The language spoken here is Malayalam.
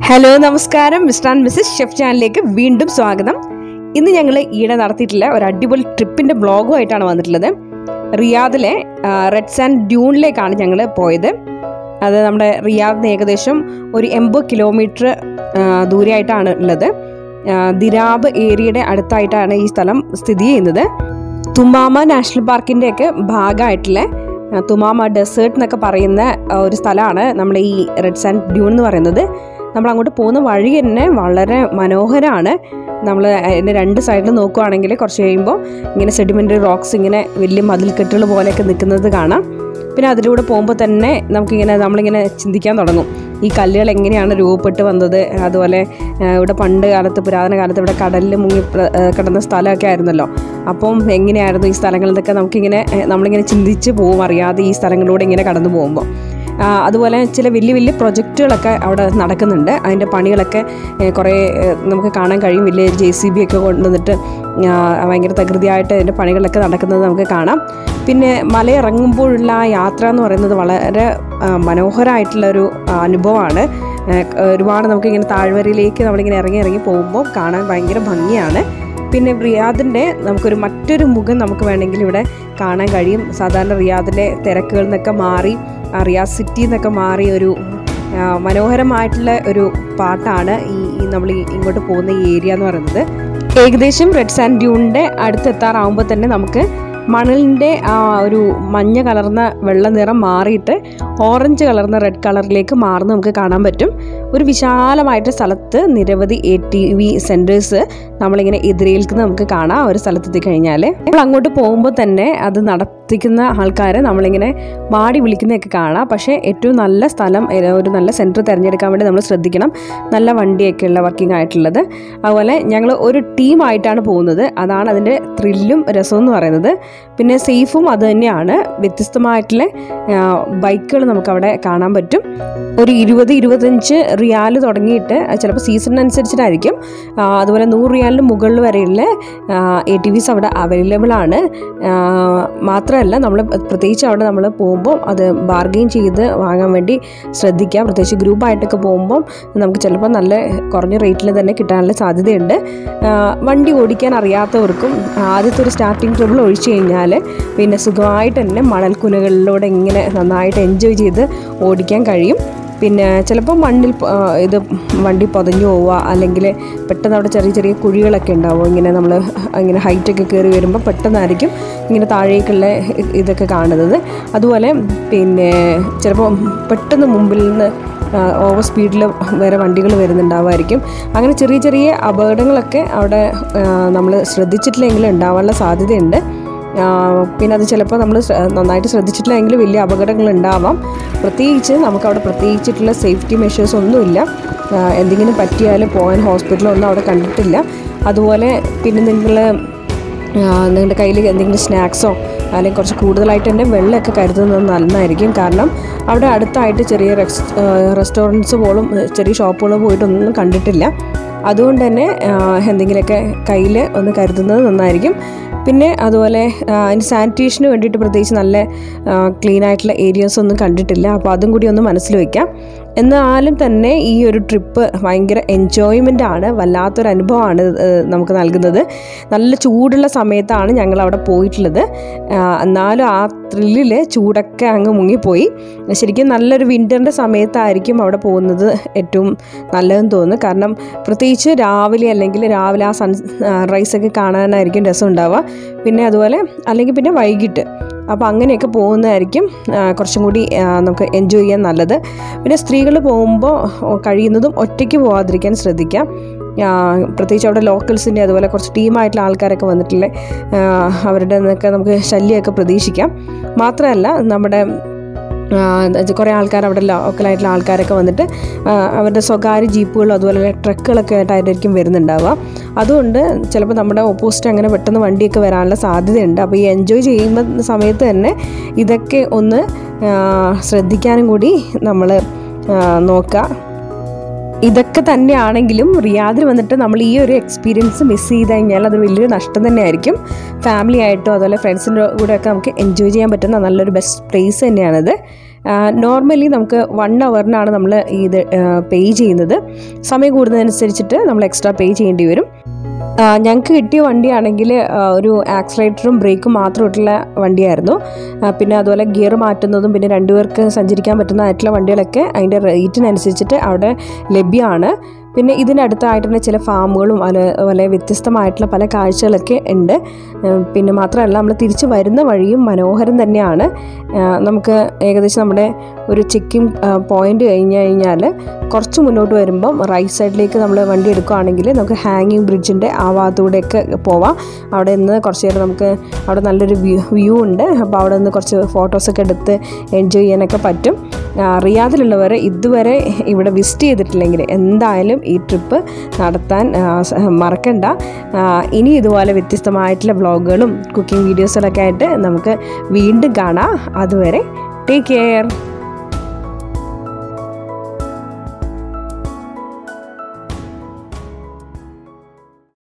ഹലോ നമസ്കാരം മിസ്റ്റർ ആൻഡ് മിസ്സസ് ഷെഫ് ചാനലിലേക്ക് വീണ്ടും സ്വാഗതം ഇന്ന് ഞങ്ങൾ ഈയിടെ നടത്തിയിട്ടുള്ള ഒരു അടിപൊളി ട്രിപ്പിൻ്റെ ബ്ലോഗുമായിട്ടാണ് വന്നിട്ടുള്ളത് റിയാദിലെ ആ, റെഡ് സാൻഡ് ഡ്യൂണിലേക്കാണ് ഞങ്ങൾ പോയത് അത് നമ്മുടെ റിയാദിന് ഏകദേശം ഒരു എൺപത് കിലോമീറ്റർ ദൂരെയായിട്ടാണ് ഉള്ളത് ആ, ദിരാബ് ഏരിയയുടെ അടുത്തായിട്ടാണ് ഈ സ്ഥലം സ്ഥിതി ചെയ്യുന്നത് തുമാമ നാഷണൽ പാർക്കിൻ്റെയൊക്കെ ഭാഗമായിട്ടുള്ള ആ, തുമാമ ഡെസേർട്ട് എന്നൊക്കെ പറയുന്ന ആ, ഒരു സ്ഥലമാണ് നമ്മുടെ ഈ റെഡ് സാൻഡ് ഡ്യൂൺ എന്ന് പറയുന്നത് നമ്മൾ അങ്ങോട്ട് പോകുന്ന വഴി തന്നെ വളരെ മനോഹരമാണ് നമ്മൾ അതിൻ്റെ രണ്ട് സൈഡിൽ നോക്കുവാണെങ്കിൽ കുറച്ച് കഴിയുമ്പോൾ ഇങ്ങനെ സെഡിമെൻ്ററി റോക്സ് ഇങ്ങനെ വലിയ മതിൽക്കെട്ടുകൾ പോലെയൊക്കെ നിൽക്കുന്നത് കാണാം പിന്നെ അതിലൂടെ പോകുമ്പോൾ തന്നെ നമുക്കിങ്ങനെ നമ്മളിങ്ങനെ ചിന്തിക്കാൻ തുടങ്ങും ഈ കല്ലുകൾ എങ്ങനെയാണ് രൂപപ്പെട്ട് വന്നത് അതുപോലെ ആ, ഇവിടെ പണ്ട് കാലത്ത് പുരാതന കാലത്ത് ഇവിടെ കടലിൽ മുങ്ങി പ്ര- ആ, കിടന്ന സ്ഥലമൊക്കെ ആയിരുന്നല്ലോ അപ്പം എങ്ങനെയായിരുന്നു ഈ സ്ഥലങ്ങളിലൊക്കെ നമുക്കിങ്ങനെ ആ, നമ്മളിങ്ങനെ ചിന്തിച്ച് പോകും അറിയാതെ ഈ സ്ഥലങ്ങളിലൂടെ ഇങ്ങനെ കടന്നു പോകുമ്പോൾ ആ, അതുപോലെ ചില വലിയ വലിയ പ്രൊജക്റ്റുകളൊക്കെ അവിടെ നടക്കുന്നുണ്ട് അതിൻ്റെ പണികളൊക്കെ ഏ, കുറേ ഏ, നമുക്ക് കാണാൻ കഴിയും വലിയ ജെ സി ബി ഒക്കെ കൊണ്ടുവന്നിട്ട് ആ, ഭയങ്കര തകൃതിയായിട്ട് അതിൻ്റെ പണികളൊക്കെ നടക്കുന്നത് നമുക്ക് കാണാം പിന്നെ മലയിറങ്ങുമ്പോഴുള്ള ആ യാത്ര എന്ന് പറയുന്നത് വളരെ ആ, മനോഹരമായിട്ടുള്ളൊരു ആ, അനുഭവമാണ് ഏ, ഒരുപാട് നമുക്കിങ്ങനെ താഴ്വരയിലേക്ക് നമ്മളിങ്ങനെ ഇറങ്ങി ഇറങ്ങി പോകുമ്പോൾ കാണാൻ ഭയങ്കര ഭംഗിയാണ് പിന്നെ റിയാദിൻ്റെ നമുക്കൊരു മറ്റൊരു മുഖം നമുക്ക് വേണമെങ്കിൽ ഇവിടെ കാണാൻ കഴിയും സാധാരണ റിയാദിലെ തിരക്കുകളിൽ നിന്നൊക്കെ മാറി ആ റിയാദ് സിറ്റി എന്നൊക്കെ മാറി ഒരു ആ, മനോഹരമായിട്ടുള്ള ഒരു പാട്ടാണ് ഈ ഈ നമ്മൾ ഈ ഇങ്ങോട്ട് പോകുന്ന ഈ ഏരിയ എന്ന് പറയുന്നത് ഏകദേശം റെഡ് സാൻഡ് ഡ്യൂണിൻ്റെ അടുത്തെത്താറാവുമ്പോൾ തന്നെ നമുക്ക് മണലിൻ്റെ ആ ഒരു മഞ്ഞ കലർന്ന വെള്ള നിറം മാറിയിട്ട് ഓറഞ്ച് കലർന്ന റെഡ് കളറിലേക്ക് മാറുന്ന നമുക്ക് കാണാൻ പറ്റും ഒരു വിശാലമായിട്ട് സ്ഥലത്ത് നിരവധി എ ടി വി സെൻറ്റേഴ്സ് നമ്മളിങ്ങനെ എതിരേൽക്കുന്ന നമുക്ക് കാണാം ഒരു സ്ഥലത്തെത്തി കഴിഞ്ഞാൽ നമ്മൾ അങ്ങോട്ട് പോകുമ്പോൾ തന്നെ അത് നടത്തിക്കുന്ന ആൾക്കാരെ നമ്മളിങ്ങനെ മാടി വിളിക്കുന്നതൊക്കെ കാണാം പക്ഷേ ഏറ്റവും നല്ല സ്ഥലം ഏ, ഒരു നല്ല സെൻറ്റർ തിരഞ്ഞെടുക്കാൻ വേണ്ടി നമ്മൾ ശ്രദ്ധിക്കണം നല്ല വണ്ടിയൊക്കെ ഉള്ള വർക്കിംഗ് ആയിട്ടുള്ളത് അതുപോലെ ഞങ്ങൾ ഒരു ടീമായിട്ടാണ് പോകുന്നത് അതാണ് അതിൻ്റെ ത്രില്ലും രസവും എന്ന് പറയുന്നത് പിന്നെ സേഫും അത് തന്നെയാണ് വ്യത്യസ്തമായിട്ടുള്ള ബൈക്കുകൾ നമുക്കവിടെ കാണാൻ പറ്റും ഒരു ഇരുപത് ഇരുപത്തഞ്ച് റിയാൽ തുടങ്ങിയിട്ട് അത് ചിലപ്പോൾ സീസണിനനുസരിച്ചിട്ടായിരിക്കും ആ, അതുപോലെ നൂറ് റിയാലിന് മുകളിൽ വരെയുള്ള എ ടി വിസ് അവിടെ അവൈലബിൾ ആണ് ആ, മാത്രമല്ല നമ്മൾ പ്രത്യേകിച്ച് അവിടെ നമ്മൾ പോകുമ്പോൾ അത് ബാർഗെയിൻ ചെയ്ത് വാങ്ങാൻ വേണ്ടി ശ്രദ്ധിക്കുക പ്രത്യേകിച്ച് ഗ്രൂപ്പായിട്ടൊക്കെ പോകുമ്പോൾ നമുക്ക് ചിലപ്പോൾ നല്ല കുറഞ്ഞ റേറ്റിൽ തന്നെ കിട്ടാനുള്ള സാധ്യതയുണ്ട് ആ, വണ്ടി ഓടിക്കാൻ അറിയാത്തവർക്കും ആദ്യത്തെ ഒരു സ്റ്റാർട്ടിങ് ട്രബിൾ ഒഴിച്ചു കഴിഞ്ഞാൽ പിന്നെ സുഖമായിട്ട് തന്നെ മണൽക്കുലകളിലൂടെ ഇങ്ങനെ നന്നായിട്ട് എൻജോയ് ചെയ്ത് ഓടിക്കാൻ കഴിയും പിന്നെ ചിലപ്പോൾ മണ്ണിൽ പ- ആ, ഇത് വണ്ടി പൊതഞ്ഞു പോവുക അല്ലെങ്കിൽ പെട്ടെന്ന് അവിടെ ചെറിയ ചെറിയ കുഴികളൊക്കെ ഉണ്ടാവും ഇങ്ങനെ നമ്മൾ ഇങ്ങനെ ഹൈറ്റൊക്കെ കയറി വരുമ്പോൾ പെട്ടെന്നായിരിക്കും ഇങ്ങനെ താഴേക്കുള്ള ഇതൊക്കെ കാണുന്നത് അതുപോലെ പിന്നെ ചിലപ്പോൾ പെട്ടെന്ന് മുമ്പിൽ നിന്ന് ഓവർ സ്പീഡിൽ വേറെ വണ്ടികൾ വരുന്നുണ്ടാവുമായിരിക്കും അങ്ങനെ ചെറിയ ചെറിയ അപകടങ്ങളൊക്കെ അവിടെ നമ്മൾ ശ്രദ്ധിച്ചിട്ടില്ലെങ്കിൽ ഉണ്ടാവാനുള്ള സാധ്യതയുണ്ട് ആ, പിന്നെ അത് ചിലപ്പോൾ നമ്മൾ നന്നായിട്ട് ശ്രദ്ധിച്ചിട്ടില്ലെങ്കിൽ വലിയ അപകടങ്ങൾ ഉണ്ടാവാം പ്രത്യേകിച്ച് നമുക്കവിടെ പ്രത്യേകിച്ചിട്ടുള്ള സേഫ്റ്റി മെഷേഴ്സ് ഒന്നുമില്ല ആ, എന്തെങ്കിലും പറ്റിയാൽ പോകാൻ ഹോസ്പിറ്റലൊന്നും അവിടെ കണ്ടിട്ടില്ല അതുപോലെ പിന്നെ നിങ്ങൾ നിങ്ങളുടെ കയ്യിൽ എന്തെങ്കിലും സ്നാക്സോ അല്ലെങ്കിൽ കുറച്ച് കൂടുതലായിട്ട് തന്നെ വെള്ളമൊക്കെ കരുതുന്നത് നന്നായിരിക്കും കാരണം അവിടെ അടുത്തായിട്ട് ചെറിയ റെസ് റെസ്റ്റോറൻറ്റ്സ് പോലും ഏഹ്, ചെറിയ ഷോപ്പുകൾ പോയിട്ടൊന്നും കണ്ടിട്ടില്ല അതുകൊണ്ട് തന്നെ ആ, എന്തെങ്കിലുമൊക്കെ കയ്യിൽ ഒന്ന് കരുതുന്നത് നന്നായിരിക്കും പിന്നെ അതുപോലെ ആ, അതിന് സാനിറ്റേഷന് വേണ്ടിയിട്ട് പ്രത്യേകിച്ച് നല്ല ക്ലീൻ ആയിട്ടുള്ള ഏരിയാസ് ഒന്നും കണ്ടിട്ടില്ല അപ്പോൾ അതും കൂടി ഒന്ന് മനസ്സിൽ വയ്ക്കാം എന്നാലും തന്നെ ഈ ഒരു ട്രിപ്പ് ഭയങ്കര എൻജോയ്മെൻ്റ് ആണ് വല്ലാത്തൊരു അനുഭവമാണ് ഏഹ്, നമുക്ക് നൽകുന്നത് നല്ല ചൂടുള്ള സമയത്താണ് ഞങ്ങൾ അവിടെ പോയിട്ടുള്ളത് ആ, എന്നാലും ആ ത്രില്ലിൽ ചൂടൊക്കെ അങ്ങ് മുങ്ങിപ്പോയി ശരിക്കും നല്ലൊരു വിൻ്ററിൻ്റെ സമയത്തായിരിക്കും അവിടെ പോകുന്നത് ഏറ്റവും നല്ലതെന്ന് തോന്നുന്നു കാരണം പ്രത്യേകിച്ച് രാവിലെ അല്ലെങ്കിൽ രാവിലെ ആ സൺ റൈസൊക്കെ കാണാനായിരിക്കും രസം ഉണ്ടാവുക പിന്നെ അതുപോലെ അല്ലെങ്കിൽ പിന്നെ വൈകിട്ട് അപ്പോൾ അങ്ങനെയൊക്കെ പോകുന്നതായിരിക്കും ആ, കുറച്ചും കൂടി ആ, നമുക്ക് എൻജോയ് ചെയ്യാൻ നല്ലത് പിന്നെ സ്ത്രീകൾ പോകുമ്പോൾ കഴിയുന്നതും ഒറ്റയ്ക്ക് പോകാതിരിക്കാൻ ശ്രദ്ധിക്കാം ആ, പ്രത്യേകിച്ച് അവിടെ ലോക്കൽസിൻ്റെ അതുപോലെ കുറച്ച് ടീമായിട്ടുള്ള ആൾക്കാരൊക്കെ വന്നിട്ടുള്ള ആ, അവരുടെ നിന്നൊക്കെ നമുക്ക് ശല്യമൊക്കെ പ്രതീക്ഷിക്കാം മാത്രമല്ല നമ്മുടെ കുറേ ആൾക്കാർ അവിടെ ലോക്കലായിട്ടുള്ള ആൾക്കാരൊക്കെ വന്നിട്ട് ആ, അവരുടെ സ്വകാര്യ ജീപ്പുകളും അതുപോലെ ട്രക്കുകളൊക്കെ ആയിട്ടായിരിക്കും വരുന്നുണ്ടാവുക അതുകൊണ്ട് ചിലപ്പോൾ നമ്മുടെ ഓപ്പോസിറ്റ് അങ്ങനെ പെട്ടെന്ന് വണ്ടിയൊക്കെ വരാനുള്ള സാധ്യതയുണ്ട് അപ്പോൾ ഈ എൻജോയ് ചെയ്യുന്ന സമയത്ത് തന്നെ ഇതൊക്കെ ഒന്ന് ആ, ശ്രദ്ധിക്കാനും കൂടി നമ്മൾ നോക്കുക ഇതൊക്കെ തന്നെയാണെങ്കിലും റിയാദിൽ വന്നിട്ട് നമ്മൾ ഈ ഒരു എക്സ്പീരിയൻസ് മിസ് ചെയ്ത് കഴിഞ്ഞാൽ അത് വലിയൊരു നഷ്ടം തന്നെയായിരിക്കും ഫാമിലി ആയിട്ടോ അതുപോലെ ഫ്രണ്ട്സിൻ്റെ കൂടെ ഒക്കെ നമുക്ക് എൻജോയ് ചെയ്യാൻ പറ്റുന്ന നല്ലൊരു ബെസ്റ്റ് പ്ലേസ് തന്നെയാണിത് നോർമലി നമുക്ക് വൺ അവറിനാണ് നമ്മൾ ഇത് പേ ചെയ്യുന്നത് സമയം കൂടുന്നതനുസരിച്ചിട്ട് നമ്മൾ എക്സ്ട്രാ പേ ചെയ്യേണ്ടി വരും ഞങ്ങൾക്ക് കിട്ടിയ വണ്ടിയാണെങ്കിൽ ഒരു ആക്സിലേറ്ററും ബ്രേക്കും മാത്രമായിട്ടുള്ള വണ്ടിയായിരുന്നു ആ, പിന്നെ അതുപോലെ ഗിയർ മാറ്റുന്നതും പിന്നെ രണ്ടുപേർക്ക് സഞ്ചരിക്കാൻ പറ്റുന്നതായിട്ടുള്ള വണ്ടികളൊക്കെ അതിൻ്റെ റേറ്റിനനുസരിച്ചിട്ട് അവിടെ ലഭ്യമാണ് പിന്നെ ഇതിനടുത്തായിട്ട് തന്നെ ചില ഫാമുകളും അതുപോലെ വ്യത്യസ്തമായിട്ടുള്ള പല കാഴ്ചകളൊക്കെ ഉണ്ട് ആ, പിന്നെ മാത്രമല്ല നമ്മൾ തിരിച്ച് വരുന്ന വഴിയും മനോഹരം തന്നെയാണ് ആ, നമുക്ക് ഏകദേശം നമ്മുടെ ഒരു ചെക്കിംഗ് പോയിന്റ് കഴിഞ്ഞ് കഴിഞ്ഞാൽ കുറച്ച് മുന്നോട്ട് വരുമ്പം റൈറ്റ് സൈഡിലേക്ക് നമ്മൾ വണ്ടി എടുക്കുകയാണെങ്കിൽ നമുക്ക് ഹാങ്ങിങ് ബ്രിഡ്ജിൻ്റെ ആ ഭാഗത്തൂടെയൊക്കെ പോവാം അവിടെ നിന്ന് കുറച്ച് നേരം നമുക്ക് അവിടെ നല്ലൊരു വ്യൂ വ്യൂ ഉണ്ട് അപ്പോൾ അവിടെ നിന്ന് കുറച്ച് ഫോട്ടോസൊക്കെ എടുത്ത് എൻജോയ് ചെയ്യാനൊക്കെ പറ്റും ആ, റിയാദിലുള്ളവർ ഇതുവരെ ഇവിടെ വിസിറ്റ് ചെയ്തിട്ടില്ലെങ്കിൽ എന്തായാലും ഈ ട്രിപ്പ് നടത്താൻ ആ, സ- മറക്കണ്ട ആ, ഇനി ഇതുപോലെ വ്യത്യസ്തമായിട്ടുള്ള വ്ളോഗുകളും കുക്കിംഗ് വീഡിയോസുകളൊക്കെ ആയിട്ട് നമുക്ക് വീണ്ടും കാണാം അതുവരെ ടേക്ക് കെയർ